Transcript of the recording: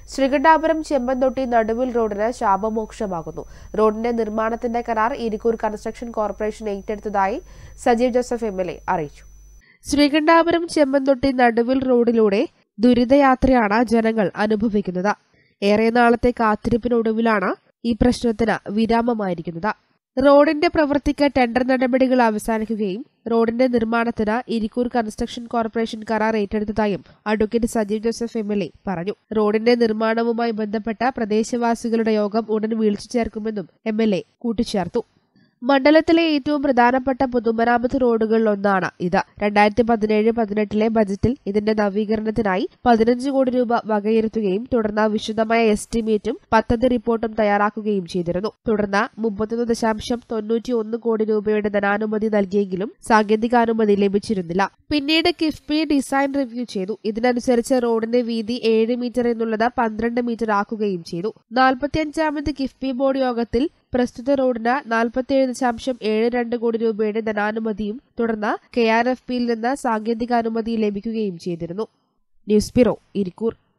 ശ്രീകണ്ഠാപുരം ചെമ്പന്തൊട്ടി നടുവിൽ റോഡിന് ശാപമോക്ഷമാകുന്നു റോഡിന്റെ നിർമ്മാണത്തിന്റെ കരാർ ഇരിക്കൂർ കൺസ്ട്രക്ഷൻ കോർപ്പറേഷൻ ഏറ്റെടുത്തതായി Sajeev Joseph M L A അറിയിച്ചു ശ്രീകണ്ഠാപുരം ചെമ്പന്തൊട്ടി നടുവിൽ റോഡിലൂടെ ദുരിതയാത്രയാണ് ജനങ്ങൾ അനുഭവിക്കുന്നത് ഏറെ നാളത്തെ കാത്തിരിപ്പിനൊടുവിലാണ് ഈ പ്രശ്നത്തിന് വിരാമമായിരിക്കുന്നത് റോഡിന്റെ പ്രവൃത്തിക്ക് ടെൻഡർ നടപടികൾ അവസാനിക്കുകയും റോഡിന്റെ നിർമ്മാണത്തിന് ഇരിക്കൂർ കൺസ്ട്രക്ഷൻ കോർപ്പറേഷൻ കരാർ ഏറ്റെടുത്തതായും advocate Sajeev Joseph M L A പറഞ്ഞു റോഡിന്റെ നിർമ്മാണവുമായി ബന്ധപ്പെട്ട പ്രദേശവാസികളുടെ യോഗം ഉടൻ വിളിച്ചു ചേർക്കുമെന്നും എം എൽ എ കൂട്ടിച്ചേർത്തു മണ്ഡലത്തിലെ ഏറ്റവും പ്രധാനപ്പെട്ട പൊതുമരാമത്ത് റോഡുകളിലൊന്നാണ് ഇത് രണ്ടായിരത്തി പതിനേഴ് പതിനെട്ടിലെ ബജറ്റിൽ ഇതിന്റെ നവീകരണത്തിനായി പതിനഞ്ച് കോടി രൂപ വകയിരുത്തുകയും തുടർന്ന് വിശദമായ എസ്റ്റിമേറ്റും പദ്ധതി റിപ്പോർട്ടും തയ്യാറാക്കുകയും ചെയ്തിരുന്നു തുടർന്ന് മുപ്പത്തൊന്ന് ദശാംശം തൊണ്ണൂറ്റി ഒന്ന് കോടി രൂപയുടെ ധനാനുമതി നൽകിയെങ്കിലും സാങ്കേതികാനുമതി ലഭിച്ചിരുന്നില്ല പിന്നീട് കിഫ്ബി ഡിസൈൻ റിവ്യൂ ചെയ്തു ഇതിനനുസരിച്ച് റോഡിന്റെ വീതി ഏഴ് മീറ്റർ എന്നുള്ളത് പന്ത്രണ്ട് മീറ്റർ ആക്കുകയും ചെയ്തു നാൽപ്പത്തിയഞ്ചാമത് കിഫ്ബി ബോർഡ് യോഗത്തിൽ പ്രസ്തുത റോഡിന് നാൽപ്പത്തിയേഴ് ദശാംശം ഏഴ് രണ്ട് കോടി രൂപയുടെ ധനാനുമതിയും തുടർന്ന് കെ ആർ എഫ് പിയിൽ നിന്ന് സാങ്കേതികാനുമതി ലഭിക്കുകയും ചെയ്തിരുന്നു ന്യൂസ് ബ്യൂറോ ഇരിക്കൂർ